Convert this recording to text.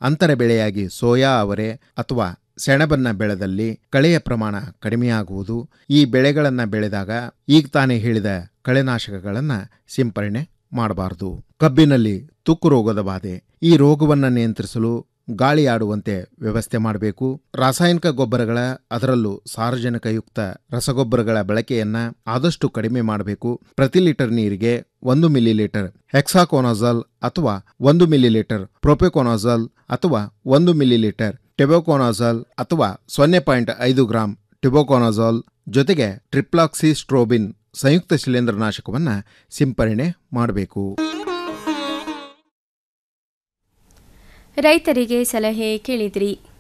ಅಂತರ ಬೆಳೆಯಾಗಿ ಸೋಯಾ ಅವರೆ ಅಥವಾ ಸೆಣಬನ್ನ ಬೆಳೆದಲ್ಲಿ ಕಳೆಯ ಪ್ರಮಾಣ ಕಡಿಮೆಯಾಗುವುದು ಈ ಬೆಳೆಗಳನ್ನು ಬೆಳೆದಾಗ ಈಗ ತಾನೇ ಹೇಳಿದ ಕಳೆನಾಶಕಗಳನ್ನು ಸಿಂಪರಣೆ ಮಾಡಬಾರದು ಕಬ್ಬಿನಲ್ಲಿ ತುಕ್ಕು ರೋಗದ ಬಾಧೆ ಈ ರೋಗವನ್ನು ನಿಯಂತ್ರಿಸಲು ಗಾಳಿ ಆಡುವಂತೆ ವ್ಯವಸ್ಥೆ ಮಾಡಬೇಕು ರಾಸಾಯನಿಕ ಗೊಬ್ಬರಗಳ ಅದರಲ್ಲೂ ಸಾರಜನಕಯುಕ್ತ ರಸಗೊಬ್ಬರಗಳ ಬಳಕೆಯನ್ನ ಆದಷ್ಟು ಕಡಿಮೆ ಮಾಡಬೇಕು ಪ್ರತಿ ಲೀಟರ್ ನೀರಿಗೆ ಒಂದು ಮಿಲಿ ಲೀಟರ್ ಹೆಕ್ಸಾಕೋನಾಜಲ್ ಅಥವಾ ಒಂದು ಮಿಲಿ ಲೀಟರ್ ಪ್ರೊಪೆಕೋನಾಜಲ್ ಅಥವಾ ಒಂದು ಮಿಲಿ ಲೀಟರ್ ಟೆಬೋಕೋನಾಜಲ್ ಅಥವಾ ಸೊನ್ನೆ ಪಾಯಿಂಟ್ ಐದು ಗ್ರಾಂ ಟೆಬೋಕೋನಾಜಾಲ್ ಜೊತೆಗೆ ಟ್ರಿಪ್ಲಾಕ್ಸಿ ಸ್ಟ್ರೋಬಿನ್ ಸಂಯುಕ್ತ ಶಿಲೀಂಧ್ರನಾಶಕವನ್ನು ಸಿಂಪರಣೆ ಮಾಡಬೇಕು ರೈತರಿಗೆ ಸಲಹೆ ಕೇಳಿದ್ರಿ